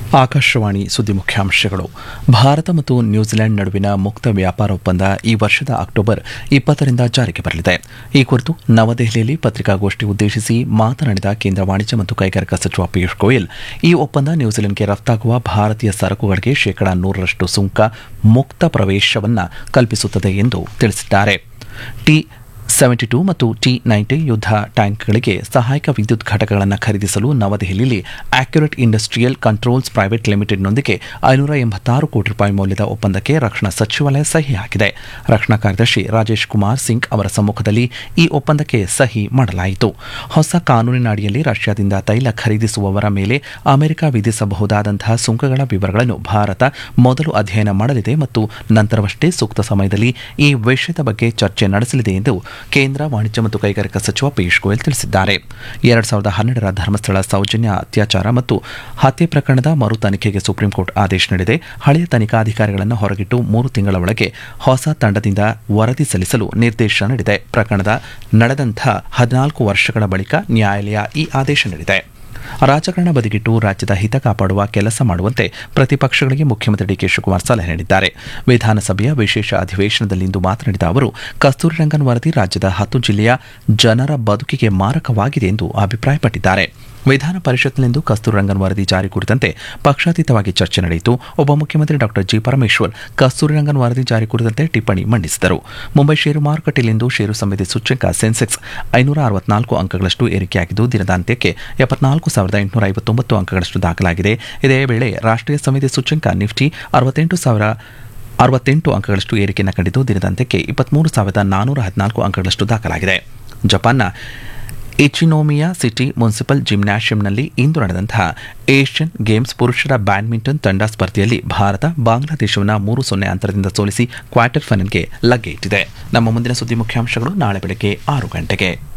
ಆಕಾಶವಾಣಿ ಸುದ್ದಿ ಮುಖ್ಯಾಂಶಗಳು ಭಾರತ ಮತ್ತು ನ್ಯೂಜಿಲೆಂಡ್ ನಡುವಿನ ಮುಕ್ತ ವ್ಯಾಪಾರ ಒಪ್ಪಂದ ಈ ವರ್ಷದ ಅಕ್ಟೋಬರ್ ಇಪ್ಪತ್ತರಿಂದ ಜಾರಿಗೆ ಬರಲಿದೆ ಈ ಕುರಿತು ನವದೆಹಲಿಯಲ್ಲಿ ಪತ್ರಿಕಾಗೋಷ್ಠಿ ಉದ್ದೇಶಿಸಿ ಮಾತನಾಡಿದ ಕೇಂದ್ರ ವಾಣಿಜ್ಯ ಮತ್ತು ಕೈಗಾರಿಕಾ ಸಚಿವ ಪಿಯೂಷ್ ಗೋಯಲ್ ಈ ಒಪ್ಪಂದ ನ್ಯೂಜಿಲೆಂಡ್ಗೆ ರಫ್ತಾಗುವ ಭಾರತೀಯ ಸರಕುಗಳಿಗೆ ಶೇಕಡಾ ನೂರರಷ್ಟು ಸುಂಕ ಮುಕ್ತ ಪ್ರವೇಶವನ್ನ ಕಲ್ಪಿಸುತ್ತದೆ ಎಂದು ತಿಳಿಸಿದ್ದಾರೆ ಟಿ ಸೆವೆಂಟಿ ಟೂ ಮತ್ತು ಟಿ ನೈಂಟಿ ಯುದ್ಧ ಟ್ಯಾಂಕ್ಗಳಿಗೆ ಸಹಾಯಕ ವಿದ್ಯುತ್ ಘಟಕಗಳನ್ನು ಖರೀದಿಸಲು ನವದೆಹಲಿಯಲ್ಲಿ ಆಕ್ಯುರೇಟ್ ಇಂಡಸ್ಟ್ರಿಯಲ್ ಕಂಟ್ರೋಲ್ಸ್ ಪ್ರೈವೇಟ್ ಲಿಮಿಟೆಡ್ನೊಂದಿಗೆ ಐನೂರ ಎಂಬತ್ತಾರು ಕೋಟಿ ರೂಪಾಯಿ ಮೌಲ್ಯದ ಒಪ್ಪಂದಕ್ಕೆ ರಕ್ಷಣಾ ಸಚಿವಾಲಯ ಸಹಿ ಹಾಕಿದೆ ರಕ್ಷಣಾ ಕಾರ್ಯದರ್ಶಿ ರಾಜೇಶ್ ಕುಮಾರ್ ಸಿಂಗ್ ಅವರ ಸಮ್ಮುಖದಲ್ಲಿ ಈ ಒಪ್ಪಂದಕ್ಕೆ ಸಹಿ ಮಾಡಲಾಯಿತು ಹೊಸ ಕಾನೂನಿನ ಅಡಿಯಲ್ಲಿ ರಷ್ಯಾದಿಂದ ತೈಲ ಖರೀದಿಸುವವರ ಮೇಲೆ ಅಮೆರಿಕ ವಿಧಿಸಬಹುದಾದಂತಹ ಸುಂಕಗಳ ವಿವರಗಳನ್ನು ಭಾರತ ಮೊದಲು ಅಧ್ಯಯನ ಮಾಡಲಿದೆ ಮತ್ತು ನಂತರವಷ್ಟೇ ಸೂಕ್ತ ಸಮಯದಲ್ಲಿ ಈ ವಿಷಯದ ಬಗ್ಗೆ ಚರ್ಚೆ ನಡೆಸಲಿದೆ ಎಂದು ಕೇಂದ್ರ ವಾಣಿಜ್ಯ ಮತ್ತು ಕೈಗಾರಿಕಾ ಸಚಿವ ಪಿಯೂಷ್ ಗೋಯಲ್ ತಿಳಿಸಿದ್ದಾರೆ ಎರಡ್ ಸಾವಿರದ ಹನ್ನೆರಡರ ಧರ್ಮಸ್ಥಳ ಸೌಜನ್ಯ ಅತ್ಯಾಚಾರ ಮತ್ತು ಹತ್ಯೆ ಪ್ರಕರಣದ ಮರು ತನಿಖೆಗೆ ಸುಪ್ರೀಂಕೋರ್ಟ್ ಆದೇಶ ನೀಡಿದೆ ಹಳೆಯ ತನಿಖಾಧಿಕಾರಿಗಳನ್ನು ಹೊರಗಿಟ್ಟು ಮೂರು ತಿಂಗಳ ಒಳಗೆ ಹೊಸ ತಂಡದಿಂದ ವರದಿ ಸಲ್ಲಿಸಲು ನಿರ್ದೇಶನ ನೀಡಿದೆ ಪ್ರಕರಣದ ನಡೆದಂಥ ಹದಿನಾಲ್ಕು ವರ್ಷಗಳ ಬಳಿಕ ನ್ಯಾಯಾಲಯ ಈ ಆದೇಶ ನೀಡಿದೆ ರಾಜಕಾರಣ ಬದಿಗಿಟ್ಟು ರಾಜ್ಯದ ಹಿತ ಕಾಪಾಡುವ ಕೆಲಸ ಮಾಡುವಂತೆ ಪ್ರತಿಪಕ್ಷಗಳಿಗೆ ಮುಖ್ಯಮಂತ್ರಿ ಡಿಕೆ ಶಿವಕುಮಾರ್ ಸಲಹೆ ನೀಡಿದ್ದಾರೆ ವಿಧಾನಸಭೆಯ ವಿಶೇಷ ಅಧಿವೇಶನದಲ್ಲಿಂದು ಮಾತನಾಡಿದ ಅವರು ಕಸ್ತೂರಿ ರಂಗನ್ ವರದಿ ರಾಜ್ಯದ ಹತ್ತು ಜಿಲ್ಲೆಯ ಜನರ ಬದುಕಿಗೆ ಮಾರಕವಾಗಿದೆ ಎಂದು ಅಭಿಪ್ರಾಯಪಟ್ಟಿದ್ದಾರೆ ವಿಧಾನ ಪರಿಷತ್ನಲ್ಲಿಂದು ಕಸ್ತೂರಿ ರಂಗನ್ ವರದಿ ಜಾರಿ ಕುರಿತಂತೆ ಪಕ್ಷಾತೀತವಾಗಿ ಚರ್ಚೆ ನಡೆಯಿತು ಉಪಮುಖ್ಯಮಂತ್ರಿ ಡಾ ಜಿ ಪರಮೇಶ್ವರ್ ಕಸ್ತೂರಿ ರಂಗನ್ ವರದಿ ಜಾರಿ ಕುರಿತಂತೆ ಟಿಪ್ಪಣಿ ಮಂಡಿಸಿದರು ಮುಂಬೈ ಷೇರು ಮಾರುಕಟ್ಟೆಯಲ್ಲಿಂದು ಷೇರು ಸಮಿತಿ ಸೂಚ್ಯಂಕ ಸೆನ್ಸೆಕ್ಸ್ ಐನೂರ ಅರವತ್ನಾಲ್ಕು ಅಂಕಗಳಷ್ಟು ಏರಿಕೆಯಾಗಿದ್ದು ದಿನದ ಅಂತ್ಯಕ್ಕೆ ಎಪ್ಪತ್ನಾಲ್ಕು ಸಾವಿರದ ಎಂಟುನೂರ ಐವತ್ತೊಂಬತ್ತು ಅಂಕಗಳಷ್ಟು ದಾಖಲಾಗಿದೆ ಇದೇ ವೇಳೆ ರಾಷ್ಟ್ರೀಯ ಸಮಿತಿ ಸೂಚ್ಯಂಕ ನಿಫ್ಟಿ ಅರವತ್ತೆಂಟು ಸಾವಿರ ಅರವತ್ತೆಂಟು ಅಂಕಗಳಷ್ಟು ಏರಿಕೆಯನ್ನು ಕಂಡಿದ್ದು ದಿನದ ಅಂತ್ಯಕ್ಕೆ ಇಪ್ಪತ್ಮೂರು ಸಾವಿರದ ನಾನೂರ ಹದಿನಾಲ್ಕು ಅಂಕಗಳಷ್ಟು ದಾಖಲಾಗಿದೆ ಜಪಾನ್ನ ಇಚಿನೋಮಿಯಾ ಸಿಟಿ ಮುನ್ಸಿಪಲ್ ಜಿಮ್ನಾಷಿಯಂನಲ್ಲಿ ಇಂದು ನಡೆದಂತಹ ಏಷ್ಯನ್ ಗೇಮ್ಸ್ ಪುರುಷರ ಬ್ಯಾಡ್ಮಿಂಟನ್ ತಂಡ ಸ್ಪರ್ಧೆಯಲ್ಲಿ ಭಾರತ ಬಾಂಗ್ಲಾದೇಶವನ್ನು ಮೂರು ಸೊನ್ನೆ ಅಂತರದಿಂದ ಸೋಲಿಸಿ ಕ್ವಾರ್ಟರ್ ಫೈನಲ್ಗೆ ಲಗ್ಗೆ ಇಟ್ಟಿದೆ ನಮ್ಮ ಮುಂದಿನ ಸುದ್ದಿ ಮುಖ್ಯಾಂಶಗಳು ನಾಳೆ ಬೆಳಗ್ಗೆ ಆರು ಗಂಟೆಗೆ